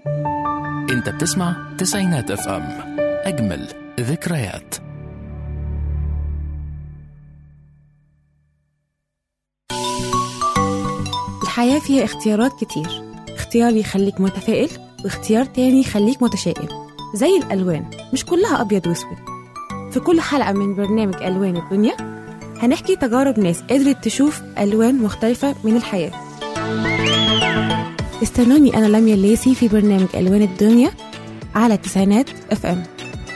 انت بتسمع تسعينات اف ام اجمل ذكريات الحياة فيها اختيارات كتير اختيار يخليك متفائل واختيار تاني يخليك متشائم زي الألوان مش كلها أبيض وأسود في كل حلقة من برنامج ألوان الدنيا هنحكي تجارب ناس قدرت تشوف ألوان مختلفة من الحياة استنوني أنا لميا الليسي في برنامج ألوان الدنيا على تسعينات اف ام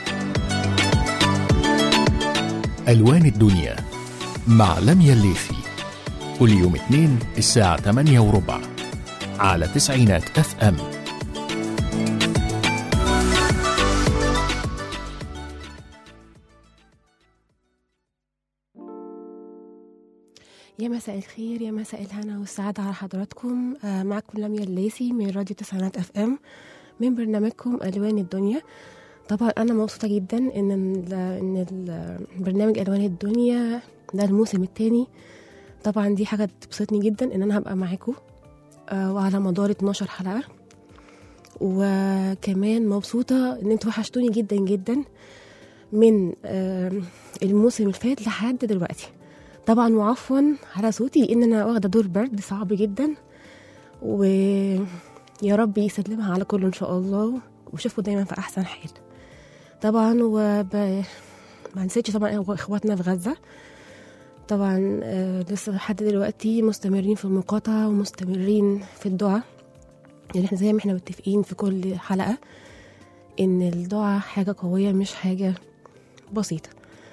ألوان الدنيا مع لميا الليثي كل يوم اثنين الساعة 8 وربع على تسعينات اف ام يا مساء الخير يا مساء الهنا والسعادة على حضراتكم آه، معكم لميا الليسي من راديو تسعينات اف ام من برنامجكم ألوان الدنيا طبعا أنا مبسوطة جدا إن ال إن ال- برنامج ألوان الدنيا ده الموسم الثاني طبعا دي حاجة تبسطني جدا إن أنا هبقى معاكم آه، وعلى مدار 12 حلقة وكمان مبسوطة إن انتوا وحشتوني جدا جدا من آه، الموسم اللي فات لحد دلوقتي طبعا وعفوا على صوتي لان انا واخده دور برد صعب جدا ويا رب يسلمها على كله ان شاء الله وشوفوا دايما في احسن حال طبعا وب... ما نسيتش طبعا اخواتنا في غزه طبعا آه، لسه لحد دلوقتي مستمرين في المقاطعه ومستمرين في الدعاء يعني احنا زي ما احنا متفقين في كل حلقه ان الدعاء حاجه قويه مش حاجه بسيطه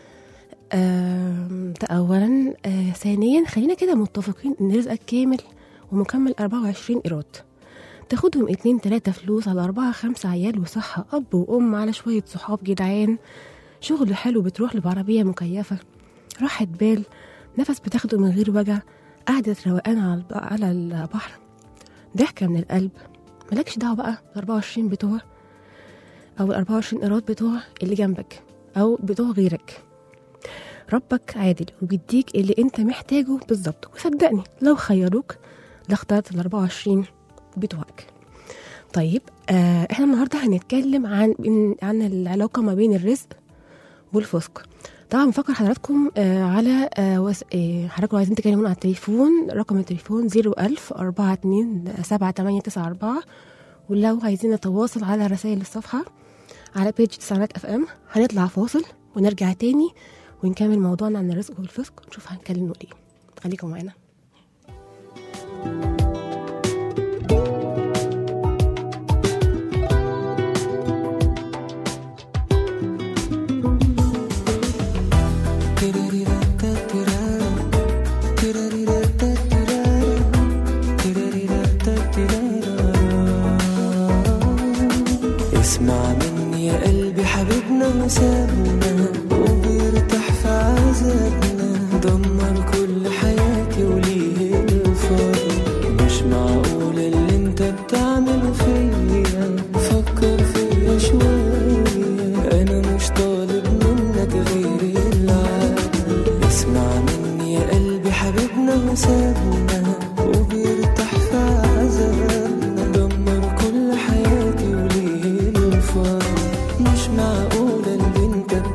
آم، ده اولا آه ثانيا خلينا كده متفقين ان رزقك كامل ومكمل 24 ايراد تاخدهم اتنين تلاتة فلوس على أربعة خمسة عيال وصحة أب وأم على شوية صحاب جدعان شغل حلو بتروح له بعربية مكيفة راحة بال نفس بتاخده من غير وجع قعدة روقان على الب- على البحر ضحكة من القلب مالكش دعوة بقى ب 24 بتوع أو ال 24 إيراد بتوع اللي جنبك أو بتوع غيرك ربك عادل وبيديك اللي انت محتاجه بالظبط وصدقني لو خيروك لاخترت ال 24 بتوعك طيب آه احنا النهارده هنتكلم عن عن العلاقه ما بين الرزق والفسق طبعا بفكر حضراتكم آه على آه وس... آه حضراتكم عايزين تكلمونا على التليفون رقم التليفون 01000 42 7894 ولو عايزين نتواصل على رسائل الصفحه على بيج تسعينات اف ام هنطلع فاصل ونرجع تاني ونكمل موضوعنا عن الرزق والفسق ونشوف هنتكلم ايه خليكم معانا اسمع مني يا قلبي حبيبنا وسابنا وبيرتاح في عذابنا دمر كل حياتي وليه الفرق مش معقول اللي انت بتعمله فيا فكر فيا شوية انا مش طالب منك غير العدل اسمع مني يا قلبي حبيبنا وسابنا وبيرتاح في عذابنا دمر كل حياتي وليه الفرق مش معقولة اللي انت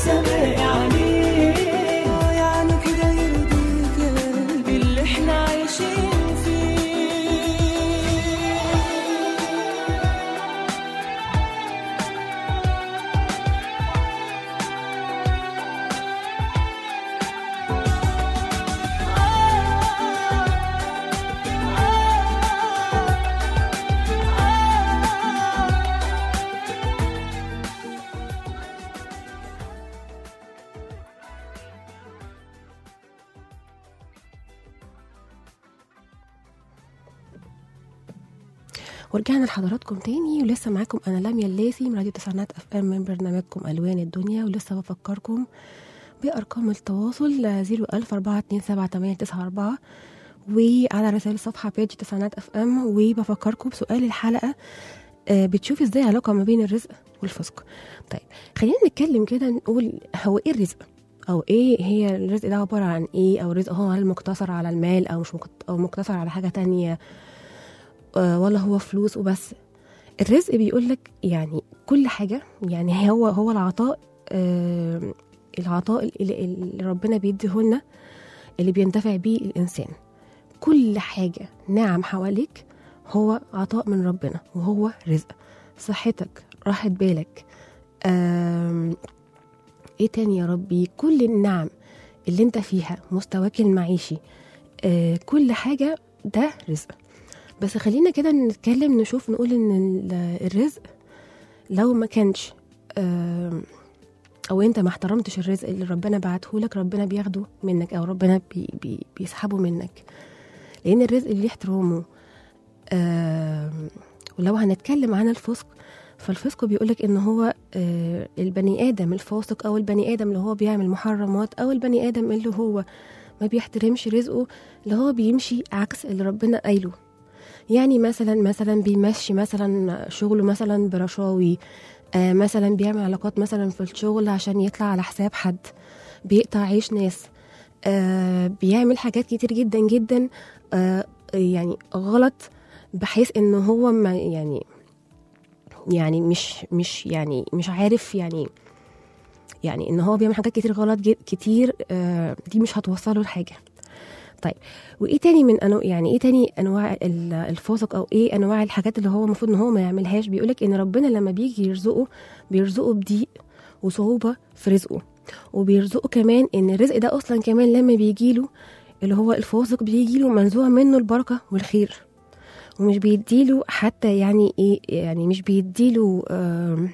لسه باقي عليه يعني كده يرضيك يا قلبي اللي احنا عايشين فيه ورجعنا لحضراتكم تاني ولسه معاكم انا لميا الليثي من راديو تسعينات اف ام من برنامجكم الوان الدنيا ولسه بفكركم بارقام التواصل 010427894 وعلى رسائل الصفحه بيج تسعينات اف ام وبفكركم بسؤال الحلقه آه، بتشوف ازاي علاقه ما بين الرزق والفسق طيب خلينا نتكلم كده نقول هو ايه الرزق او ايه هي الرزق ده عباره عن ايه او الرزق هو هل مقتصر على المال او مش مقت- او مقتصر على حاجه تانية آه، ولا هو فلوس وبس الرزق بيقول لك يعني كل حاجه يعني هو هو العطاء آه، العطاء اللي اللي ربنا بيديه لنا اللي بينتفع بيه الانسان كل حاجه نعم حواليك هو عطاء من ربنا وهو رزق صحتك راحة بالك آم، ايه تاني يا ربي كل النعم اللي انت فيها مستواك المعيشي آه، كل حاجة ده رزق بس خلينا كده نتكلم نشوف نقول ان ال- الرزق لو ما كانش آم، او انت ما احترمتش الرزق اللي ربنا بعته لك ربنا بياخده منك او ربنا بي بي بيسحبه منك لان الرزق اللي احترامه آم، ولو هنتكلم عن الفسق فالفسق بيقولك ان هو آه، البني ادم الفاسق او البني ادم اللي هو بيعمل محرمات او البني ادم اللي هو ما بيحترمش رزقه اللي هو بيمشي عكس اللي ربنا قايله يعني مثلا مثلا بيمشي مثلا شغله مثلا برشاوي آه مثلا بيعمل علاقات مثلا في الشغل عشان يطلع على حساب حد بيقطع عيش ناس آه بيعمل حاجات كتير جدا جدا آه يعني غلط بحيث ان هو ما يعني يعني مش مش يعني مش عارف يعني يعني ان هو بيعمل حاجات كتير غلط جد كتير آه دي مش هتوصله لحاجه طيب وايه تاني من انواع يعني ايه تاني انواع ال- الفاسق او ايه انواع الحاجات اللي هو المفروض ان هو ما يعملهاش بيقولك ان ربنا لما بيجي يرزقه بيرزقه بضيق وصعوبه في رزقه وبيرزقه كمان ان الرزق ده اصلا كمان لما بيجيله اللي هو الفاسق بيجيله منزوع منه البركه والخير ومش بيديله حتى يعني ايه يعني مش بيديله آم،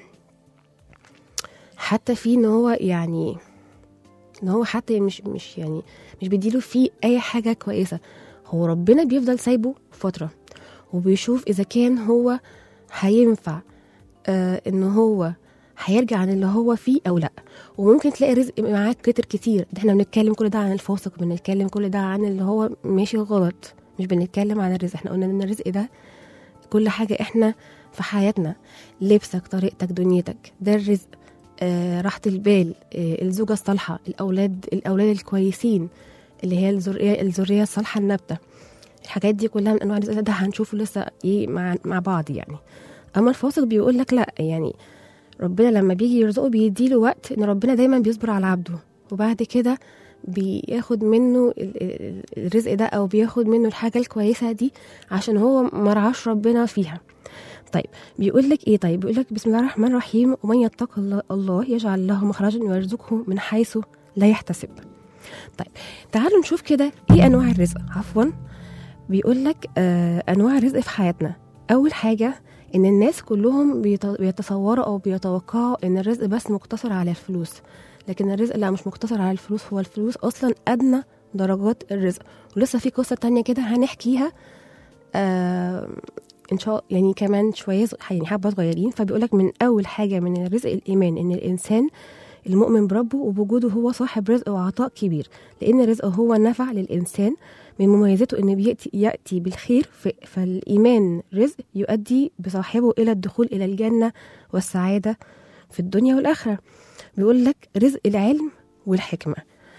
حتى في ان هو يعني ان هو حتى مش مش يعني مش بيديله فيه اي حاجه كويسه هو ربنا بيفضل سايبه فتره وبيشوف اذا كان هو هينفع آه ان هو هيرجع عن اللي هو فيه او لا وممكن تلاقي رزق معاك كتر كتير ده احنا بنتكلم كل ده عن الفاسق بنتكلم كل ده عن اللي هو ماشي غلط مش بنتكلم عن الرزق احنا قلنا ان الرزق ده كل حاجه احنا في حياتنا لبسك طريقتك دنيتك ده الرزق آه راحة البال آه الزوجة الصالحة الأولاد الأولاد الكويسين اللي هي الذرية الذرية الصالحة النابتة الحاجات دي كلها من أنواع الرزق ده هنشوفه لسه إيه مع, مع بعض يعني أما الفاسق بيقول لك لأ يعني ربنا لما بيجي يرزقه بيديله وقت إن ربنا دايما بيصبر على عبده وبعد كده بياخد منه ال- ال- الرزق ده أو بياخد منه الحاجة الكويسة دي عشان هو مرعاش ربنا فيها طيب بيقول لك ايه طيب بيقول لك بسم الله الرحمن الرحيم ومن يتق الله, الله يجعل له مخرجا ويرزقه من حيث لا يحتسب طيب تعالوا نشوف كده ايه انواع الرزق عفوا بيقول لك آه انواع الرزق في حياتنا اول حاجه ان الناس كلهم بيت- بيتصوروا او بيتوقعوا ان الرزق بس مقتصر على الفلوس لكن الرزق لا مش مقتصر على الفلوس هو الفلوس اصلا ادنى درجات الرزق ولسه في قصه تانية كده هنحكيها آه ان شاء يعني كمان شويه صغ- يعني حبه صغيرين فبيقولك من اول حاجه من الرزق الايمان ان الانسان المؤمن بربه وبوجوده هو صاحب رزق وعطاء كبير لان الرزق هو النفع للانسان من مميزاته انه بياتي ياتي بالخير ف- فالايمان رزق يؤدي بصاحبه الى الدخول الى الجنه والسعاده في الدنيا والاخره بيقول لك رزق العلم والحكمه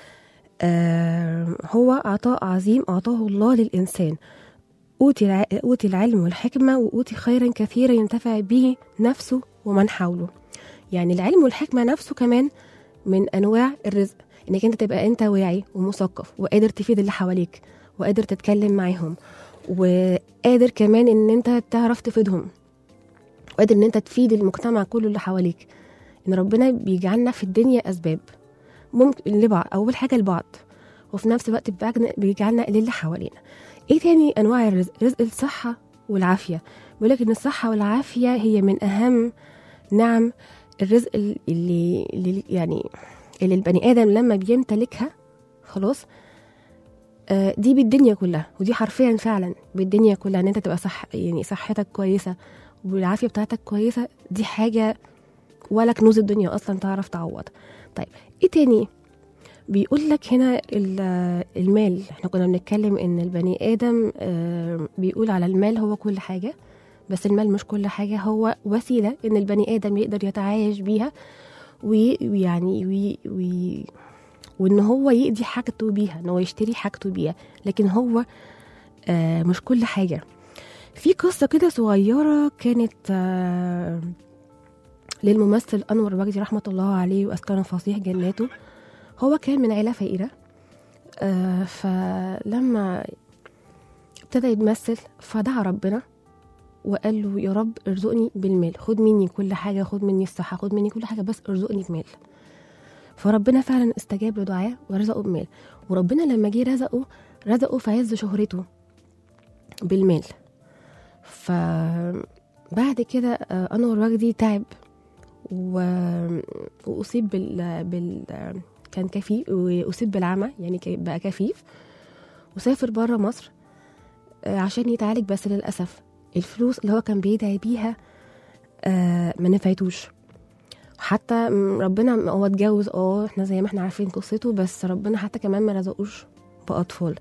آه هو عطاء عظيم اعطاه الله للانسان أوتي الع- أوتي العلم والحكمة وأوتي خيرا كثيرا ينتفع به نفسه ومن حوله يعني العلم والحكمة نفسه كمان من انواع الرزق انك انت تبقى انت واعي ومثقف وقادر تفيد اللي حواليك وقادر تتكلم معاهم وقادر كمان ان انت تعرف تفيدهم وقادر ان انت تفيد المجتمع كله اللي حواليك ان ربنا بيجعلنا في الدنيا اسباب ممكن لبعض اول حاجه لبعض وفي نفس الوقت بيجعلنا- بيجعلنا للي حوالينا ايه تاني انواع الرزق رزق الصحه والعافيه بيقول ان الصحه والعافيه هي من اهم نعم الرزق ال- اللي, اللي يعني اللي البني ادم لما بيمتلكها خلاص آه، دي بالدنيا كلها ودي حرفيا فعلا بالدنيا كلها ان انت تبقى صح يعني صحتك كويسه والعافيه بتاعتك كويسه دي حاجه ولا كنوز الدنيا اصلا تعرف تعوض طيب ايه تاني بيقول لك هنا ال- المال احنا كنا بنتكلم ان البني ادم آه، بيقول على المال هو كل حاجه بس المال مش كل حاجه هو وسيله ان البني ادم يقدر يتعايش بيها وي- ويعني وي وي وان هو يقضي حاجته بيها ان هو يشتري حاجته بيها لكن هو آه مش كل حاجه في قصه كده صغيره كانت آه للممثل انور وجدي رحمه الله عليه واسكنه فصيح جناته هو كان من عيله فقيره آه فلما ابتدى يتمثل فدعا ربنا وقال له يا رب ارزقني بالمال خد مني كل حاجه خد مني الصحه خد مني كل حاجه بس ارزقني بمال فربنا فعلا استجاب لدعاه ورزقه بمال وربنا لما جه رزقه رزقه في عز شهرته بالمال فبعد كده آه، انور وجدي تعب و... واصيب بال, بال... كان كفيف واصيب بالعمى يعني ك- بقى كفيف وسافر بره مصر آه، عشان يتعالج بس للاسف الفلوس اللي هو كان بيدعي بيها آه، ما نفعتوش حتى م- ربنا هو اتجوز اه احنا زي ما احنا عارفين قصته بس ربنا حتى كمان ما رزقوش باطفال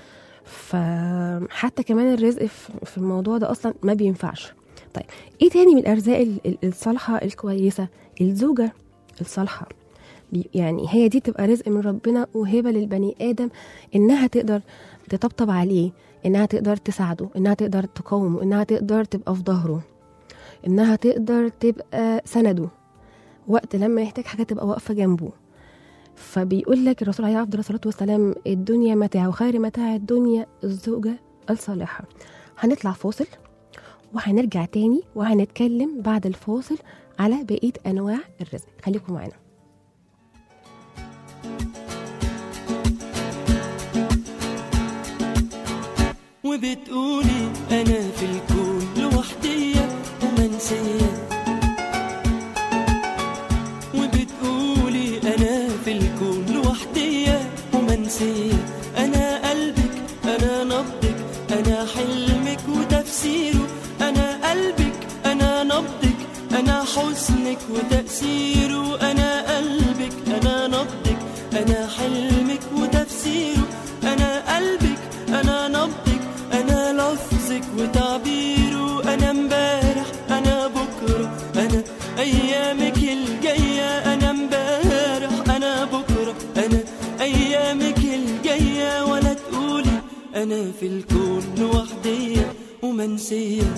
فحتى كمان الرزق في في الموضوع ده اصلا ما بينفعش طيب ايه تاني من الارزاق ال- ال- الصالحه الكويسه الزوجه الصالحه بي- يعني هي دي تبقى رزق من ربنا وهبه للبني ادم انها تقدر تطبطب عليه انها تقدر تساعده انها تقدر تقاومه انها تقدر تبقى في ظهره انها تقدر تبقى سنده وقت لما يحتاج حاجه تبقى واقفه جنبه فبيقول لك الرسول عليه افضل الصلاه والسلام الدنيا متاع وخير متاع الدنيا الزوجه الصالحه هنطلع فاصل وهنرجع تاني وهنتكلم بعد الفاصل على بقيه انواع الرزق خليكم معانا وبتقولي انا في الكون لوحدية ومنسية وبتقولي انا في الكون لوحدية ومنسية انا قلبك انا نبضك انا حلمك وتفسيره انا قلبك انا نبضك انا حسنك وتأثيره انا قلبك انا نبضك انا حلمك وتفسيره انا قلبك انا نبضك انا لفظك وتعبيره انا امبارح انا بكره انا ايامك الجايه انا امبارح انا بكره انا ايامك الجايه ولا تقولي انا في الكون لوحديه ومنسيه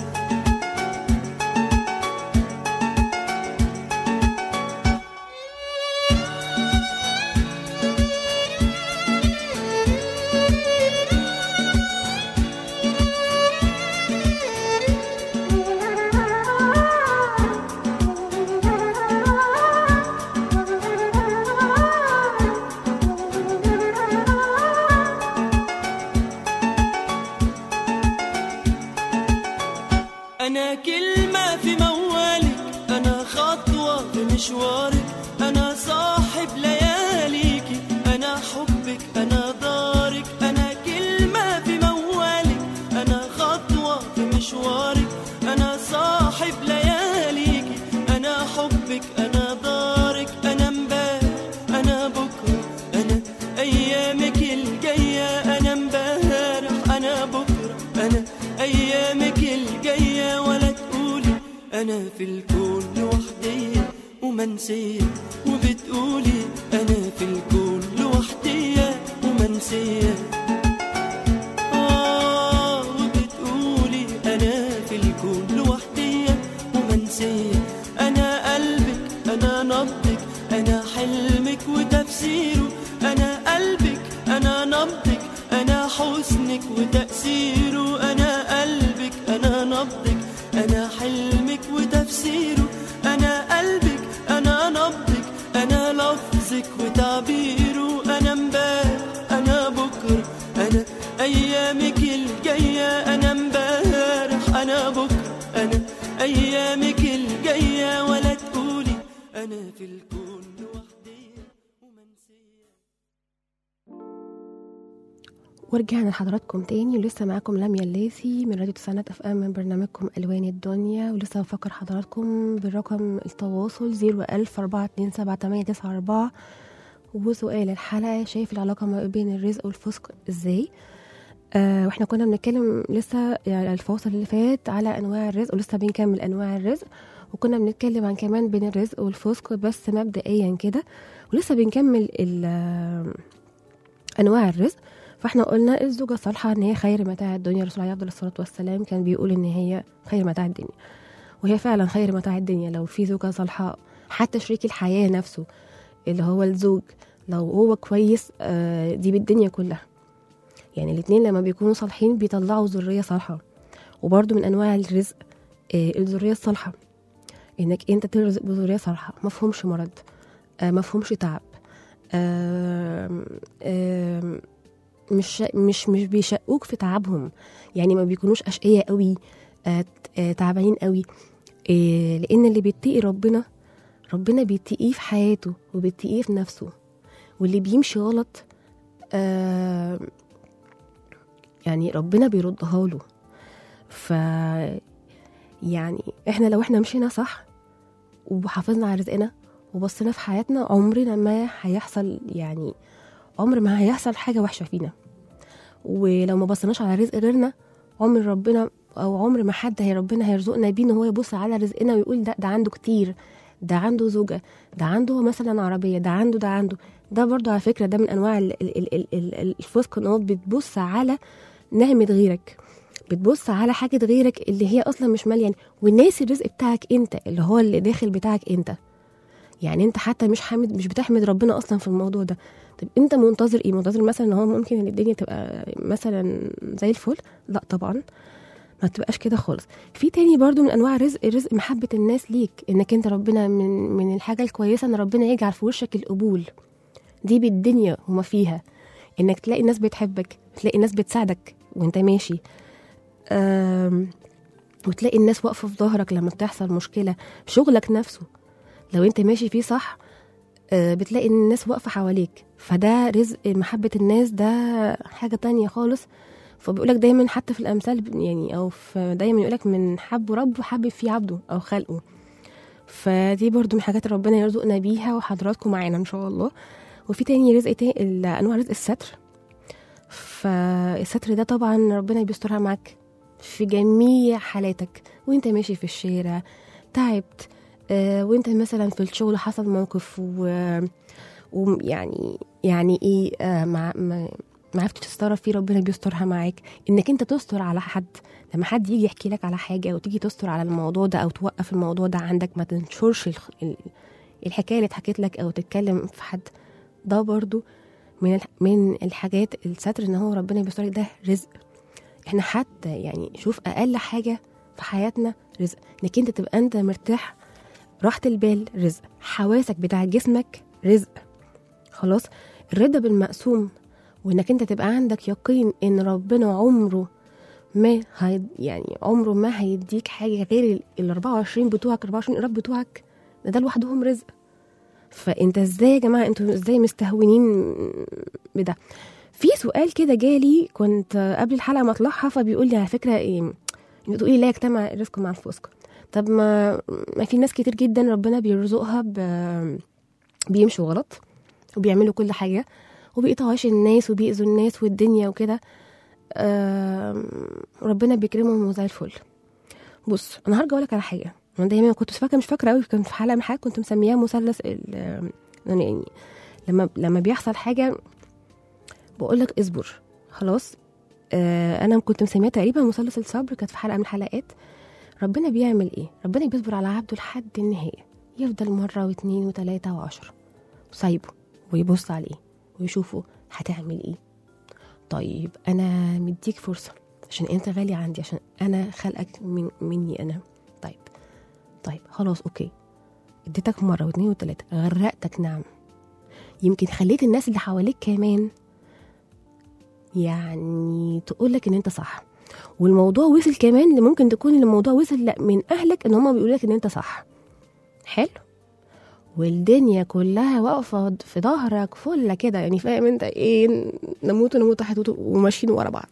أنا كلمة في موالك أنا خطوة في مشوارك أنا صاحب لياليكي أنا حبك أنا دارك أنا كلمة في موالك أنا خطوة في مشوارك أنا صاحب لياليكي أنا حبك أنا دارك أنا امبارح أنا بكرة أنا أيامك الجاية أنا امبارح أنا بكرة أنا أيامك الجاية ولا تقولي أنا في الكون لوحدي ومنسية وبتقولي أنا في الكون لوحدي ومنسية آه وبتقولي أنا في الكون لوحدي ومنسية أنا قلبك أنا نبضك أنا حلمك وتفسيره أنا قلبك أنا نبضك أنا حسنك وتأثيره أنا قلبك أنا نبضك أنا حلمك وتفسيره أنا قلبك أنا نبضك أنا لفظك وتعبيره أنا امبارح أنا بكرة أنا أيامك الجاية أنا امبارح أنا بكرة أنا أيامك الجاية ولا تقولي أنا في الكون لوحدي ومنسية ورجعنا لحضراتكم تاني ولسه معاكم لميا الليثي من راديو تسعينات اف ام من برنامجكم الوان الدنيا ولسه بفكر حضراتكم بالرقم التواصل 010427894 وسؤال الحلقه شايف العلاقه ما بين الرزق والفسق ازاي آه واحنا كنا بنتكلم لسه يعني الفاصل اللي فات على انواع الرزق ولسه بنكمل انواع الرزق وكنا بنتكلم عن كمان بين الرزق والفسق بس مبدئيا كده ولسه بنكمل ال- آه، انواع الرزق فاحنا قلنا الزوجة الصالحة ان هي خير متاع الدنيا الرسول عليه افضل الصلاة والسلام كان بيقول ان هي خير متاع الدنيا وهي فعلا خير متاع الدنيا لو في زوجة صالحة حتى شريك الحياة نفسه اللي هو الزوج لو هو كويس آه، دي بالدنيا كلها يعني الاتنين لما بيكونوا صالحين بيطلعوا ذرية صالحة وبرضو من انواع الرزق آه، الذرية الصالحة انك انت ترزق بذرية صالحة مفهومش مرض آه، مفهومش تعب آم، آم، مش مش مش بيشقوك في تعبهم يعني ما بيكونوش اشقياء قوي آه، آه، تعبانين قوي آه، لان اللي بيتقي ربنا ربنا بيتقيه في حياته وبيتقيه في نفسه واللي بيمشي غلط آه، يعني ربنا بيردها له ف يعني احنا لو احنا مشينا صح وحافظنا على رزقنا وبصينا في حياتنا عمرنا ما هيحصل يعني عمر ما هيحصل حاجة وحشة فينا ولو ما بصيناش على رزق غيرنا عمر ربنا او عمر ما حد هي ربنا هيرزقنا بيه ان هو يبص على رزقنا ويقول ده ده عنده كتير ده عنده زوجة ده عنده مثلا عربية ده عنده ده عنده ده برضو على فكرة ده من انواع ال- ال- ال- ال- ال- الفسق ان هو بتبص على نعمة غيرك بتبص على حاجة غيرك اللي هي اصلا مش مليان والناس الرزق بتاعك انت اللي هو اللي داخل بتاعك انت يعني انت حتى مش حامد مش بتحمد ربنا اصلا في الموضوع ده طب انت منتظر ايه منتظر مثلا ان هو ممكن ان الدنيا تبقى مثلا زي الفل لا طبعا ما تبقاش كده خالص في تاني برضو من انواع الرزق رزق محبه الناس ليك انك انت ربنا من من الحاجه الكويسه ان ربنا يجعل في وشك القبول دي بالدنيا وما فيها انك تلاقي الناس بتحبك تلاقي الناس بتساعدك وانت ماشي آم، وتلاقي الناس واقفه في ظهرك لما بتحصل مشكله شغلك نفسه لو انت ماشي فيه صح آه، بتلاقي ان الناس واقفه حواليك فده رزق محبه الناس ده حاجه تانية خالص فبيقولك دايما حتى في الامثال يعني او في دايما يقولك من حب ربه حبب فيه عبده او خلقه فدي برضو من حاجات ربنا يرزقنا بيها وحضراتكم معانا ان شاء الله وفي تاني رزق تاني انواع رزق الستر فالستر ده طبعا ربنا بيسترها معاك في جميع حالاتك وانت ماشي في الشارع تعبت آه، وانت مثلا في الشغل حصل موقف و ويعني يعني ايه آه، ما ما ما عرفتش تستر فيه ربنا بيسترها معاك انك انت تستر على حد لما حد يجي يحكي لك على حاجه وتيجي تستر على الموضوع ده او توقف الموضوع ده عندك ما تنشرش الخ- ال- الحكايه اللي اتحكت لك او تتكلم في حد ده برضو من الح- من الحاجات الستر ان هو ربنا بيسترك ده رزق احنا حتى يعني شوف اقل حاجه في حياتنا رزق انك انت تبقى انت مرتاح راحة البال رزق حواسك بتاع جسمك رزق خلاص الرضا بالمقسوم وانك انت تبقى عندك يقين ان ربنا عمره ما هي يعني عمره ما هيديك حاجة غير ال 24 بتوعك 24 قراب بتوعك ده, ده لوحدهم رزق فانت ازاي يا جماعة انتوا ازاي مستهونين بده في سؤال كده جالي كنت قبل الحلقة ما اطلعها فبيقول لي على فكرة ايه بتقولي لا يجتمع الرزق مع الفسق طب ما ما في ناس كتير جدا ربنا بيرزقها ب... بيمشوا غلط وبيعملوا كل حاجة وبيقطعوا عيش الناس وبيأذوا الناس والدنيا وكده آم، ربنا بيكرمهم وزي الفل بص انا هرجع اقولك على حاجه انا دايما كنت فاكره مش فاكره قوي كان في حلقه من الحلقات كنت مسميها مثلث ال- يعني لما لما بيحصل حاجه بقول لك اصبر خلاص آه انا كنت مسميها تقريبا مثلث الصبر كانت في حلقه من الحلقات ربنا بيعمل ايه ربنا بيصبر على عبده لحد النهايه يفضل مره واتنين وتلاته وعشرة وسايبه ويبص عليه ويشوفه هتعمل ايه طيب انا مديك فرصه عشان انت غالي عندي عشان انا خلقك من مني انا طيب طيب خلاص اوكي اديتك مره واثنين وثلاثه غرقتك نعم يمكن خليت الناس اللي حواليك كمان يعني تقول لك ان انت صح والموضوع وصل كمان اللي ممكن تكون الموضوع وصل لا من اهلك ان هم بيقولوا لك ان انت صح حلو والدنيا كلها واقفه في ظهرك فله كده يعني فاهم انت ايه نموت نموت واحد وماشيين ورا بعض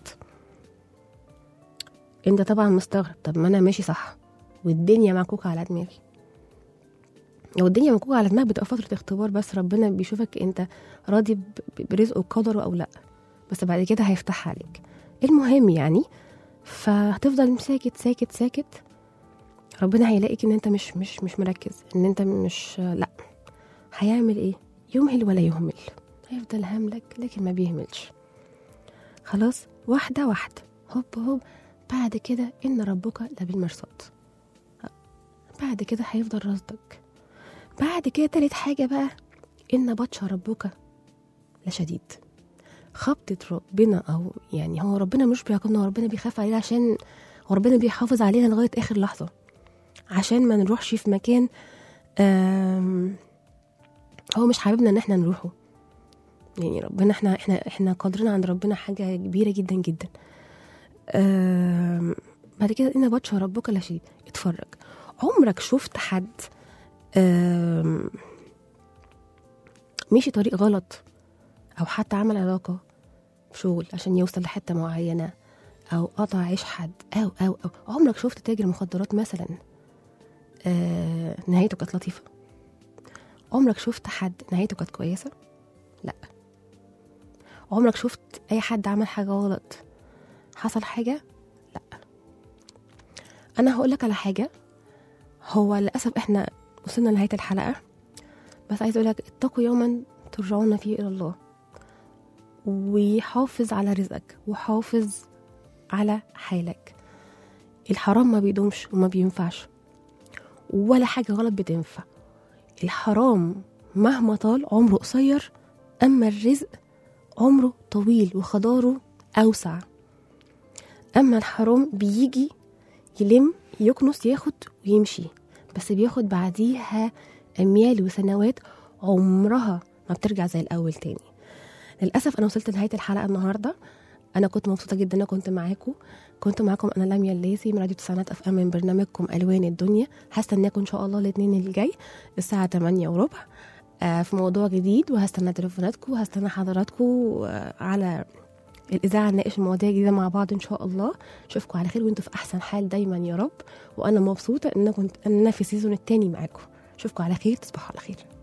انت طبعا مستغرب طب ما انا ماشي صح والدنيا معكوكه على دماغي لو الدنيا معكوكه على دماغك بتبقى فتره اختبار بس ربنا بيشوفك انت راضي ب- برزقه وقدره او لا بس بعد كده هيفتح عليك المهم يعني فهتفضل ساكت ساكت ساكت ربنا هيلاقيك ان انت مش مش مش مركز ان انت مش لا هيعمل ايه يمهل ولا يهمل هيفضل هاملك لكن ما بيهملش خلاص واحدة واحدة هوب هوب بعد كده إن ربك لبالمرصاد بعد كده هيفضل رصدك بعد كده تالت حاجة بقى إن بطش ربك لشديد خبطة ربنا أو يعني هو ربنا مش بيعاقبنا هو ربنا بيخاف علينا عشان هو ربنا بيحافظ علينا لغاية آخر لحظة عشان ما نروحش في مكان آم، هو مش حاببنا ان احنا نروحه يعني ربنا احنا احنا احنا قادرين عند ربنا حاجه كبيره جدا جدا آم، بعد كده ان بطش ربك لشديد اتفرج عمرك شفت حد آم، مشي طريق غلط او حتى عمل علاقه شغل عشان يوصل لحته معينه او قطع عيش حد او او او عمرك شفت تاجر مخدرات مثلا آه نهايته كانت لطيفه عمرك شفت حد نهايته كانت كويسه لا عمرك شفت اي حد عمل حاجه غلط حصل حاجه لا انا هقول لك على حاجه هو للاسف احنا وصلنا لنهايه الحلقه بس عايز اقول لك اتقوا يوما ترجعون فيه الى الله وحافظ على رزقك وحافظ على حالك الحرام ما بيدومش وما بينفعش ولا حاجة غلط بتنفع الحرام مهما طال عمره قصير أما الرزق عمره طويل وخضاره أوسع أما الحرام بيجي يلم يكنس ياخد ويمشي بس بياخد بعديها أميال وسنوات عمرها ما بترجع زي الأول تاني للأسف أنا وصلت لنهاية الحلقة النهاردة أنا كنت مبسوطة جدا إن أنا كنت معاكم كنت معاكم أنا لميا الليثي من راديو تسعينات أف أم من برنامجكم ألوان الدنيا هستناكم إن شاء الله الاثنين الجاي الساعة 8 وربع آه، في موضوع جديد وهستنى تليفوناتكم وهستنى حضراتكم آه، على الإذاعة نناقش مواضيع جديدة مع بعض إن شاء الله أشوفكم على خير وأنتوا في أحسن حال دايما يا رب وأنا مبسوطة إن أنا كنت إن أنا في السيزون التاني معاكم أشوفكم على خير تصبحوا على خير